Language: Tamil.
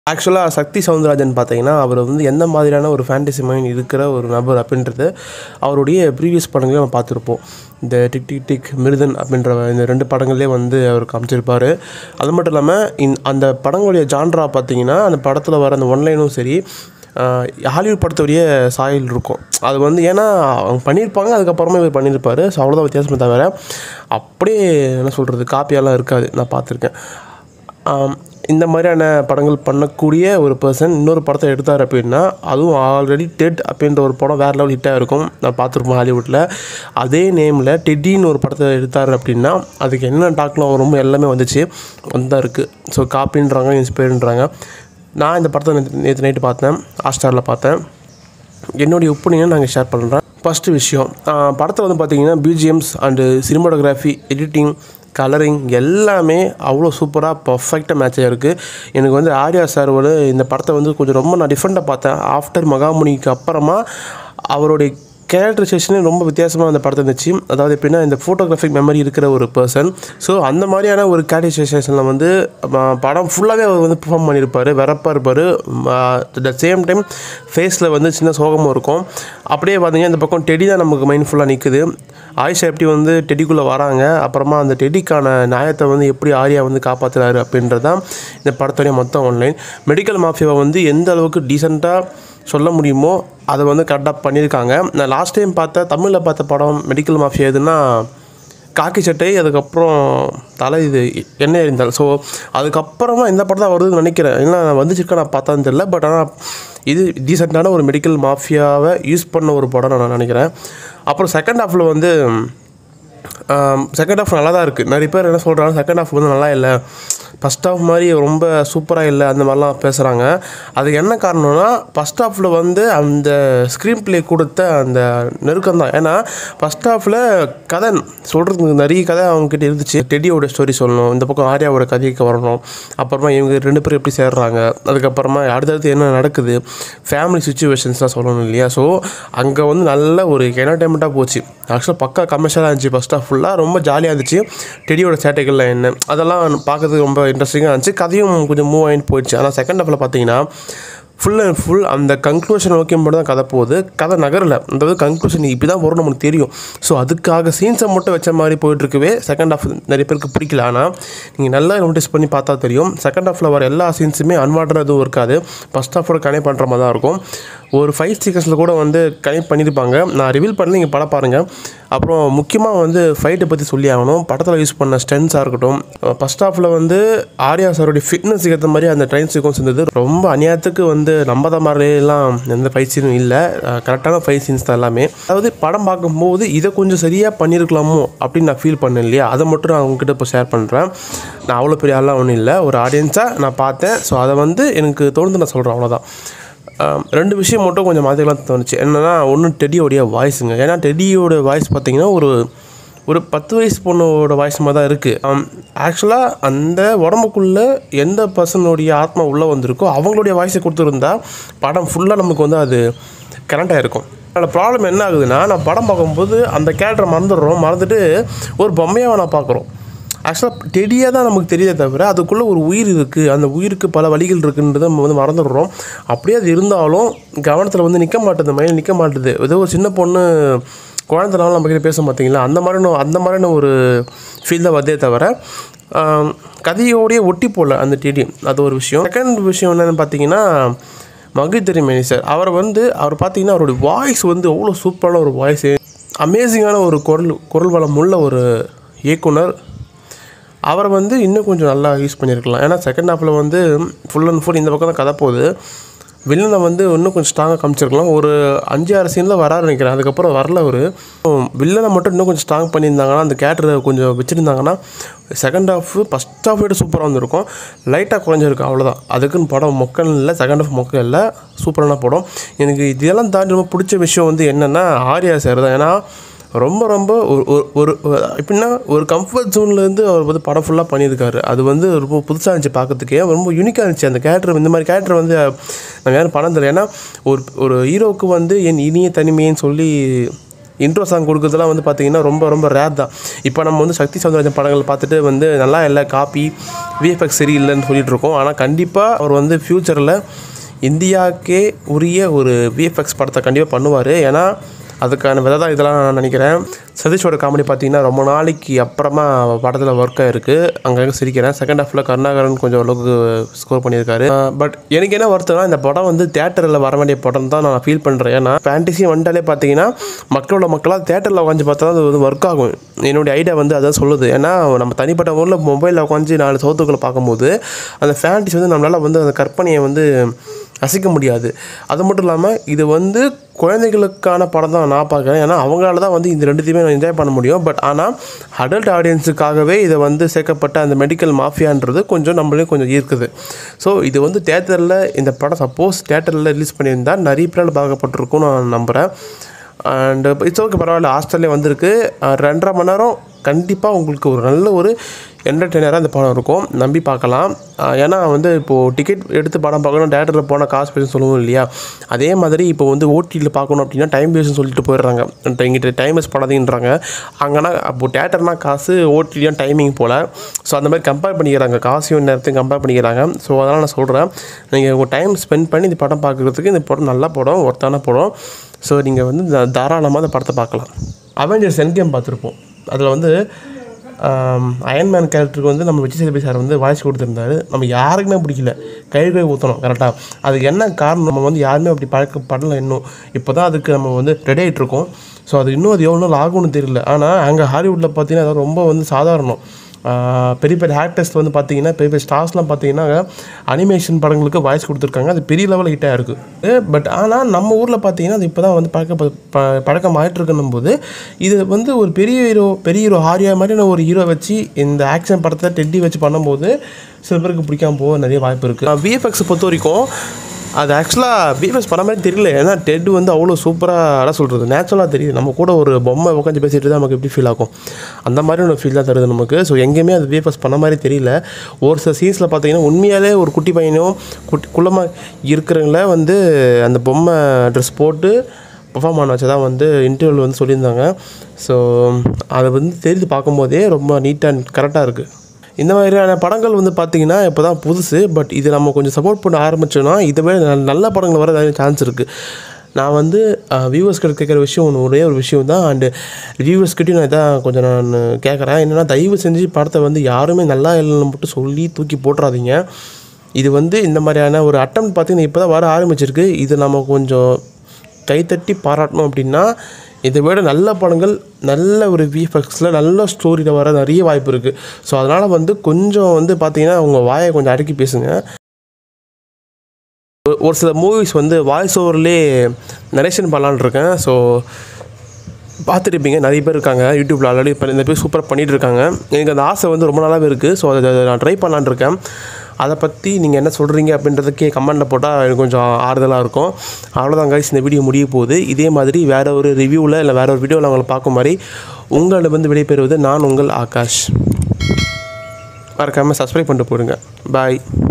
ஆக்சுவலாக சக்தி சவுந்தரராஜன் பார்த்தீங்கன்னா அவர் வந்து எந்த மாதிரியான ஒரு ஃபேண்டசி மைண்ட் இருக்கிற ஒரு நபர் அப்படின்றது அவருடைய ப்ரீவியஸ் படங்களையும் நம்ம பார்த்துருப்போம் இந்த டிக் டிக் டிக் மிருதன் அப்படின்ற இந்த ரெண்டு படங்கள்லேயே வந்து அவர் காமிச்சிருப்பார் அது மட்டும் இல்லாமல் இந் அந்த படங்களுடைய ஜான்ரா பார்த்தீங்கன்னா அந்த படத்தில் வர அந்த ஒன்லைனும் சரி ஆஹ் ஹாலிவுட் படத்துடைய சாயல் இருக்கும் அது வந்து ஏன்னா அவங்க பண்ணியிருப்பாங்க அதுக்கப்புறமா இவர் பண்ணியிருப்பார் ஸோ அவ்வளோதான் வித்தியாசமே தவிர அப்படியே என்ன சொல்கிறது காப்பியெல்லாம் இருக்காது நான் பார்த்துருக்கேன் ஆம், இந்த மாதிரியான படங்கள் பண்ணக்கூடிய ஒரு பர்சன் இன்னொரு படத்தை எடுத்தார் அப்படின்னா அதுவும் ஆல்ரெடி டெட் அப்படின்ற ஒரு படம் வேறு லெவல் ஹிட்டாக இருக்கும் நான் பார்த்துருப்போம் ஹாலிவுட்டில் அதே நேமில் டெட்டின்னு ஒரு படத்தை எடுத்தார் அப்படின்னா அதுக்கு என்ன டாக்லாம் வரும் எல்லாமே வந்துச்சு வந்தா இருக்குது ஸோ காப்பின்றாங்க இன்ஸ்பயர்ன்றாங்க நான் இந்த படத்தை நேற்று நேற்று நைட்டு பார்த்தேன் ஹாட்ஸ்டாரில் பார்த்தேன் என்னுடைய ஒப்பீனியன் நாங்கள் ஷேர் பண்ணுறேன் ஃபஸ்ட்டு விஷயம் ஆஹ் படத்தில் வந்து பார்த்தீங்கன்னா BGMs and cinematography editing colouring எல்லாமே அவ்வளோ சூப்பராக பர்ஃபெக்டாக மேட்ச் ஆகிருக்கு எனக்கு வந்து ஆர்யா சார் வந்து இந்த படத்தை வந்து கொஞ்சம் ரொம்ப நான் டிஃப்ரெண்ட்டாக பார்த்தேன் ஆஃப்டர் மகாமுனிக்கு அப்புறமா அவருடைய கேரக்டரைசேஷனே ரொம்ப வித்தியாசமாக அந்த படத்தை இருந்துச்சு அதாவது எப்படின்னா இந்த ஃபோட்டோகிராஃபிக் மெமரி இருக்கிற ஒரு பர்சன் ஸோ அந்த மாதிரியான ஒரு கேரக்டரைசேஷனில் வந்து ம, படம் ஃபுல்லாகவே அவர் வந்து பெர்ஃபார்ம் பண்ணியிருப்பார் வெறப்பாக இருப்பார் த சேம் டைம் ஃபேஸில் வந்து சின்ன சோகமும் இருக்கும் அப்படியே பார்த்தீங்கன்னா இந்த பக்கம் டெடி தான் நமக்கு மைண்ட் ஃபுல்லாக நிற்குது ஆயிஷா எப்படி வந்து டெடிக்குள்ளே வராங்க அப்புறமா அந்த டெடிக்கான நியாயத்தை வந்து எப்படி ஆர்யா வந்து காப்பாற்றுறாரு அப்படின்றது தான் இந்த படத்துடைய மொத்தம் ஆன்லைன் மெடிக்கல் மாஃபியாவை வந்து எந்த அளவுக்கு டீசெண்டாக சொல்ல முடியுமோ அதை வந்து கரெக்டாக பண்ணியிருக்காங்க நான் லாஸ்ட் டைம் பார்த்த தமிழில் பார்த்த படம் மெடிக்கல் மாஃபியா எதுன்னா காக்கி சட்டை அதுக்கப்புறம் தலை இது எண்ணெய் எறிந்தால் ஸோ அதுக்கப்புறமா இந்த படம் தான் வருதுன்னு நினைக்கிறேன் ஏன்னா நான் வந்துச்சிருக்கா நான் பார்த்தான்னு தெரியல பட் ஆனால் இது டீசெண்டான ஒரு மெடிக்கல் மாஃபியாவை யூஸ் பண்ண ஒரு படம் நான் நினைக்கிறேன் அப்புறம் செகண்ட் ஹாஃபில் வந்து செகண்ட் ஹாஃப் நல்லா தான் இருக்குது நிறைய பேர் என்ன சொல்கிறாங்க செகண்ட் ஹாஃப் வந்து நல்லா இல்லை ஃபஸ்ட் ஹாஃப் மாதிரி ரொம்ப சூப்பராக இல்லை அந்த மாதிரிலாம் பேசுகிறாங்க அதுக்கு என்ன காரணம்னா ஃபஸ்ட் ஹாஃபில் வந்து அந்த ஸ்க்ரீன் ப்ளே கொடுத்த அந்த நெருக்கம் தான் ஏன்னா ஃபஸ்ட் ஹாஃபில் கதை சொல்கிறதுக்கு நிறைய கதை அவங்ககிட்ட இருந்துச்சு டெடியோட ஸ்டோரி சொல்லணும் இந்த பக்கம் ஆர்யாவோட கதைக்கு வரணும் அப்புறமா இவங்க ரெண்டு பேரும் எப்படி சேர்றாங்க அதுக்கப்புறமா அடுத்தடுத்து என்ன நடக்குது ஃபேமிலி சுச்சுவேஷன்ஸ்லாம் சொல்லணும் இல்லையா ஸோ அங்கே வந்து நல்ல ஒரு என்டர்டைன்மெண்ட்டாக போச்சு ஆக்சுவலாக பக்கா கமர்ஷியலாக இருந்துச்சு ஃபஸ்ட் ஹாஃப் ஃபுல்லாக ரொம்ப ஜாலியாக இருந்துச்சு டெடியோட சேட்டைகள்லாம் என்ன அதெல்லாம் பார்க்கறதுக்கு ரொம்ப இன்ட்ரெஸ்டிங்காக இருந்துச்சு கதையும் கொஞ்சம் மூவ் ஆகிட்டு போயிடுச்சு ஆனால் செகண்ட் ஹாஃபில் பார்த்தீங்கன்னா ஃபுல் அண்ட் ஃபுல் அந்த கன்க்ளூஷன் நோக்கி மட்டும் தான் கதை போகுது கதை நகரில் அதாவது கன்க்ளூஷன் இப்படி தான் வரும் நமக்கு தெரியும் ஸோ அதுக்காக சீன்ஸை மட்டும் வச்ச மாதிரி போயிட்டுருக்கவே செகண்ட் ஹாஃப் நிறைய பேருக்கு பிடிக்கல ஆனால் நீங்கள் நல்லா நோட்டீஸ் பண்ணி பார்த்தா தெரியும் செகண்ட் ஹாஃபில் வர எல்லா சீன்ஸுமே அன்வான்டாக எதுவும் இருக்காது ஃபஸ்ட் ஹாஃபோட கனெக்ட் பண்ணுற மாதிரி தான் இருக்கும் ஒரு ஃபைவ் சீக்கன்ஸில் கூட வந்து கனெக்ட் பண்ணியிருப்பாங்க நான் ரிவீல் பண்ணி நீங்கள் படம் பாருங்கள் அப்புறம் முக்கியமாக வந்து ஃபைட்டை பற்றி சொல்லி ஆகணும் படத்தில் யூஸ் பண்ண ஸ்டென்ஸாக இருக்கட்டும் ஃபஸ்ட் ஹாஃபில் வந்து ஆர்யா சாருடைய ஃபிட்னஸுக்கு ஏற்ற மாதிரி அந்த ட்ரெயின் சீக்வன்ஸ் இருந்தது ரொம்ப அநியாயத்துக்கு வந்து நம்பாத மாதிரிலாம் எந்த ஃபைட் சீனும் இல்லை கரெக்டான ஃபைட் சீன்ஸ் தான் எல்லாமே அதாவது படம் பார்க்கும்போது இதை கொஞ்சம் சரியாக பண்ணியிருக்கலாமோ அப்படின்னு நான் ஃபீல் பண்ணேன் இல்லையா அதை மட்டும் நான் உங்ககிட்ட இப்போ ஷேர் பண்ணுறேன் நான் அவ்வளோ பெரிய ஆள்லாம் ஒன்றும் இல்லை ஒரு ஆடியன்ஸாக நான் பார்த்தேன் ஸோ அதை வந்து எனக்கு தோணுது நான் சொல்கிறேன் அவ்வளோதான் ஆம், ரெண்டு விஷயம் மட்டும் கொஞ்சம் மாற்றிக்கலாம் தோணுச்சு என்னென்னா ஒன்று டெடியோடைய வாய்ஸுங்க ஏன்னா டெடியோட வாய்ஸ் பார்த்தீங்கன்னா ஒரு ஒரு பத்து வயசு பொண்ணோட வாய்ஸ் மாதிரி தான் இருக்குது ஆக்சுவலாக அந்த உடம்புக்குள்ளே எந்த பர்சனுடைய ஆத்மா உள்ளே வந்திருக்கோ அவங்களுடைய வாய்ஸை கொடுத்துருந்தா படம் ஃபுல்லாக நமக்கு வந்து அது கரண்ட் ஆகிருக்கும் அதில் ப்ராப்ளம் என்ன ஆகுதுன்னா நான் படம் பார்க்கும்போது அந்த கேரக்டரை மறந்துடுறோம் மறந்துட்டு ஒரு பொம்மையாக நான் பார்க்குறோம் ஆக்சுவலாக டெடியாக தான் நமக்கு தெரியுதே தவிர அதுக்குள்ளே ஒரு உயிர் இருக்குது அந்த உயிருக்கு பல வழிகள் இருக்குன்றதை நம்ம வந்து மறந்துடுறோம் அப்படியே அது இருந்தாலும் கவனத்தில் வந்து நிற்க மாட்டுது மைண்ட் நிற்க மாட்டுது ஏதோ ஒரு சின்ன பொண்ணு குழந்தைனாலும் நம்ம கிட்ட பேச மாட்டிங்களா அந்த மாதிரியான அந்த மாதிரியான ஒரு ஃபீல் தான் வந்தே தவிர ஆம், கதையோடய ஒட்டி போகல அந்த டெடி அது ஒரு விஷயம் செகண்ட் விஷயம் என்னென்னு பார்த்தீங்கன்னா மகிழ்தரி மேனி சார் அவரை வந்து அவர் பார்த்தீங்கன்னா அவருடைய வாய்ஸ் வந்து அவ்வளோ சூப்பரான ஒரு வாய்ஸு அமேசிங்கான ஒரு குரல் குரல் வளம் உள்ள ஒரு இயக்குனர் அவரை வந்து இன்னும் கொஞ்சம் நல்லா யூஸ் பண்ணியிருக்கலாம் ஏன்னா செகண்ட் ஹாஃபில் வந்து ஃபுல் அண்ட் ஃபுல் இந்த பக்கம் தான் கதை போகுது வில்லனை வந்து இன்னும் கொஞ்சம் ஸ்ட்ராங்காக காமிச்சிருக்கலாம் ஒரு அஞ்சு ஆறு சீனில் வராரு நினைக்கிறேன் அதுக்கப்புறம் வரல ஒரு வில்லனை மட்டும் இன்னும் கொஞ்சம் ஸ்ட்ராங் பண்ணியிருந்தாங்கன்னா அந்த கேரக்டரை கொஞ்சம் வச்சுருந்தாங்கன்னா செகண்ட் ஹாஃப் ஃபஸ்ட் ஹாஃப் விட சூப்பராக வந்திருக்கும் லைட்டாக குறைஞ்சிருக்கு அவ்வளோதான் அதுக்குன்னு படம் மொக்கல் இல்லை செகண்ட் ஹாஃப் மொக்க இல்லை சூப்பரான படம் எனக்கு இதெல்லாம் தாண்டி ரொம்ப பிடிச்ச விஷயம் வந்து என்னென்னா ஆர்யா சார் தான் ஏன்னா ரொம்ப ரொம்ப ஒரு ஒரு- ஒரு ஒரு- எப்படின்னா ஒரு கம்ஃபர்ட் ஜோன்லேருந்து அவர் வந்து படம் ஃபுல்லாக பண்ணியிருக்காரு அது வந்து ரொம்ப புதுசாக இருந்துச்சு பார்க்கறதுக்கே ரொம்ப யூனிக்காக இருந்துச்சு அந்த கேரக்டர் இந்த மாதிரி கேரக்டர் வந்து நம்ம யாரும் படம் தெரியல ஏன்னா ஒரு ஒரு ஹீரோவுக்கு வந்து என் இனிய தனிமைன்னு சொல்லி இன்ட்ரோ சாங் கொடுக்குறதுலாம் வந்து பார்த்திங்கன்னா ரொம்ப ரொம்ப ரேர் தான் இப்போ நம்ம வந்து சக்தி சௌந்தரராஜன் படங்கள் பார்த்துட்டு வந்து நல்லா இல்லை காப்பி விஎஃப்எக்ஸ் சரியில்லைன்னு சொல்லிட்டு இருக்கோம் ஆனால் கண்டிப்பாக அவர் வந்து ஃப்யூச்சரில் இந்தியாவுக்கே உரிய ஒரு விஎஃப்எக்ஸ் படத்தை கண்டிப்பாக பண்ணுவார் ஏன்னா அதுக்கான விதை தான் இதெல்லாம் நான் நினைக்கிறேன் சதீஷோட காமெடி பார்த்தீங்கன்னா ரொம்ப நாளைக்கு அப்புறமா படத்தில் ஒர்க் ஆயிருக்கு அங்கங்கே சிரிக்கிறேன் செகண்ட் ஹாஃபில் கருணாகரன் கொஞ்சம் அளவுக்கு ஸ்கோர் பண்ணியிருக்காரு பட் எனக்கு என்ன வருத்தம்னா இந்த படம் வந்து தேட்டரில் வர வேண்டிய படம் தான் நான் ஃபீல் பண்ணுறேன் ஏன்னா ஃபேண்டசி வந்துட்டாலே பார்த்தீங்கன்னா மக்களோட மக்களாக தேட்டரில் உட்காந்து பார்த்தா தான் அது வந்து ஒர்க் ஆகும் என்னுடைய ஐடியா வந்து அதான் சொல்லுது ஏன்னா நம்ம தனிப்பட்ட ஊரில் மொபைலில் உட்காந்து நாலு சோத்துக்களை பார்க்கும்போது அந்த ஃபேண்டசி வந்து நம்மளால் வந்து அந்த கற்பனையை வந்து ரசிக்க முடியாது அது மட்டும் இல்லாமல் இது வந்து குழந்தைகளுக்கான படம் தான் நான் பார்க்குறேன் ஏன்னா அவங்களால தான் வந்து இந்த ரெண்டுத்தையுமே நான் என்ஜாய் பண்ண முடியும் பட் ஆனால் அடல்ட் ஆடியன்ஸுக்காகவே இதை வந்து சேர்க்கப்பட்ட அந்த மெடிக்கல் மாஃபியான்றது கொஞ்சம் நம்மளே கொஞ்சம் ஈர்க்குது ஸோ இது வந்து தேட்டரில் இந்த படம் சப்போஸ் தேட்டரில் ரிலீஸ் பண்ணியிருந்தா நிறைய பேரால் பார்க்கப்பட்டிருக்கும் நான் நம்புகிறேன் அண்ட் இட்ஸ் ஓகே பரவாயில்ல ஹாஸ்டல்லே வந்திருக்கு அஹ் ரெண்டரை மணி நேரம் கண்டிப்பாக உங்களுக்கு ஒரு நல்ல ஒரு என்டர்டெய்னராக இந்த படம் இருக்கும் நம்பி பார்க்கலாம் அஹ் ஏன்னா வந்து இப்போது டிக்கெட் எடுத்து படம் பார்க்கணும் தேட்டரில் போனால் காசு பேசுன்னு சொல்லுவோம் இல்லையா அதே மாதிரி இப்போ வந்து ஓடியில் பார்க்கணும் அப்படின்னா டைம் வேஸ்ட்னு சொல்லிட்டு போயிடுறாங்க எங்கிட்ட டைம் வேஸ்ட் பண்ணாதீங்கன்றாங்க அங்கன்னா அப்போது தேட்டர்னா காசு ஓடிலையும் டைமிங் போல் ஸோ அந்த மாதிரி கம்பேர் பண்ணிக்கிறாங்க காசையும் நேரத்தையும் கம்பேர் பண்ணிக்கிறாங்க ஸோ அதனால் நான் சொல்கிறேன் நீங்கள் உங்கள் டைம் ஸ்பெண்ட் பண்ணி இந்த படம் பார்க்குறதுக்கு இந்த படம் நல்ல படம் ஒர்த்தான படம் ஸோ நீங்கள் வந்து தா- தாராளமாக அந்த படத்தை பார்க்கலாம் அவெஞ்சர்ஸ் என் கேம் பார்த்துருப்போம் அதில் வந்து அயன்மேன் கேரக்டருக்கு வந்து நம்ம விஜய் சேதுபதி சார் வந்து வாய்ஸ் கொடுத்துருந்தாரு நம்ம யாருக்குமே பிடிக்கல கை கை ஊற்றணும் கரெக்டாக அதுக்கு என்ன காரணம் நம்ம வந்து யாருமே அப்படி பழக்கப்படலை இன்னும் இப்போ தான் அதுக்கு நம்ம வந்து ரெடி ஆகிட்டு இருக்கோம் ஸோ அது இன்னும் அது எவ்வளோ நாள் ஆகும்னு தெரியல ஆனால் அங்கே ஹாலிவுட்டில் பார்த்தீங்கன்னா அது ரொம்ப வந்து சாதாரணம் ஆஹ் பெரிய பெரிய ஆக்டர்ஸ் வந்து பார்த்தீங்கன்னா பெரிய பெரிய ஸ்டார்ஸ்லாம் பார்த்தீங்கன்னா அனிமேஷன் படங்களுக்கு வாய்ஸ் கொடுத்துருக்காங்க அது பெரிய லெவலில் ஹிட்டாக இருக்குது பட் ஆனால் நம்ம ஊரில் பார்த்தீங்கன்னா அது இப்போ தான் வந்து பழக்க ப- பழக்கம் ஆகிட்டு இருக்குன்னும் போது இது வந்து ஒரு பெரிய ஹீரோ பெரிய ஹீரோ ஆர்யா மாதிரியான ஒரு ஹீரோ வச்சு இந்த ஆக்ஷன் படத்தை டெட்டி வச்சு பண்ணும்போது சில பேருக்கு பிடிக்காம போக நிறைய வாய்ப்பு இருக்குது விஎஃப்எக்ஸை பொறுத்த வரைக்கும் அது ஆக்சுவலாக பிஎஃப்எஸ் பண்ண மாதிரி தெரியல ஏன்னா டெட் வந்து அவ்வளோ சூப்பராக என்ன சொல்கிறது நேச்சுரலாக தெரியுது நம்ம கூட ஒரு பொம்மை உட்காந்து பேசிட்டு தான் நமக்கு எப்படி ஃபீல் ஆகும் அந்த மாதிரி ஒரு ஃபீல் தான் தருது நமக்கு ஸோ எங்கேயுமே அது பிஎஃப்எஸ் பண்ண மாதிரி தெரியல ஒரு சில சீன்ஸில் பார்த்தீங்கன்னா உண்மையாலே ஒரு குட்டி பையனும் குட்டி குள்ளமாக இருக்கிறவங்கள வந்து அந்த பொம்மை ட்ரெஸ் போட்டு பெர்ஃபார்ம் பண்ண வச்சு தான் வந்து இன்டர்வியூவில் வந்து சொல்லியிருந்தாங்க ஸோ அதை வந்து தெரிந்து பார்க்கும்போதே ரொம்ப நீட்டாக அண்ட் கரெக்டாக இருக்குது இந்த மாதிரியான படங்கள் வந்து பார்த்திங்கன்னா இப்போ தான் புதுசு பட் இது நம்ம கொஞ்சம் சப்போர்ட் பண்ண ஆரம்பிச்சோன்னா இதை விட நல்ல- நல்ல படங்கள் வர நிறைய சான்ஸ் இருக்குது நான் வந்து வியூவர்ஸ் கிட்ட கேட்குற விஷயம் ஒன்று ஒரே ஒரு விஷயம் தான் அண்டு வியூவர்ஸ் கிட்டையும் நான் இதான் கொஞ்சம் நான் கேட்குறேன் என்னென்னா தயவு செஞ்சு படத்தை வந்து யாருமே நல்லா இல்லைன்னு மட்டும் சொல்லி தூக்கி போட்டுறாதீங்க இது வந்து இந்த மாதிரியான ஒரு அட்டம் பார்த்தீங்கன்னா இப்போ தான் வர ஆரம்பிச்சிருக்கு இது நம்ம கொஞ்சம் கைத்தட்டி பாராட்டணும் அப்படின்னா இதை விட நல்ல படங்கள் நல்ல ஒரு விஎஃப்எக்ஸில் நல்ல ஸ்டோரியில் வர நிறைய வாய்ப்பு இருக்குது ஸோ அதனால் வந்து கொஞ்சம் வந்து பார்த்தீங்கன்னா உங்கள் வாயை கொஞ்சம் அடக்கி பேசுங்க ஒரு- ஒரு சில மூவிஸ் வந்து வாய்ஸ் ஓவர்லேயே நரேஷன் பண்ணலான்னு இருக்கேன் ஸோ பார்த்துருப்பீங்க நிறைய பேர் இருக்காங்க யூடியூப்பில் ஆல்ரெடி இந்த பேர் சூப்பராக பண்ணிகிட்டு இருக்காங்க எனக்கு அந்த ஆசை வந்து ரொம்ப நாளாகவே இருக்குது ஸோ அதை நான் ட்ரை பண்ணலான்னு இருக்கேன் அதை பற்றி நீங்கள் என்ன சொல்கிறீங்க அப்படின்றதுக்கே கமெண்ட்டில் போட்டால் எனக்கு கொஞ்சம் ஆறுதலாக இருக்கும் அவ்வளோதான் guys இந்த வீடியோ முடிய போகுது இதே மாதிரி வேறு ஒரு ரிவ்யூவில் இல்லை வேறு ஒரு வீடியோவில் உங்களை பார்க்கும் மாதிரி உங்களிடம் விடைபெறுவது நான் உங்கள் ஆகாஷ் மறக்காமல் சப்ஸ்கிரைப் பண்ணிட்டு போடுங்க பாய்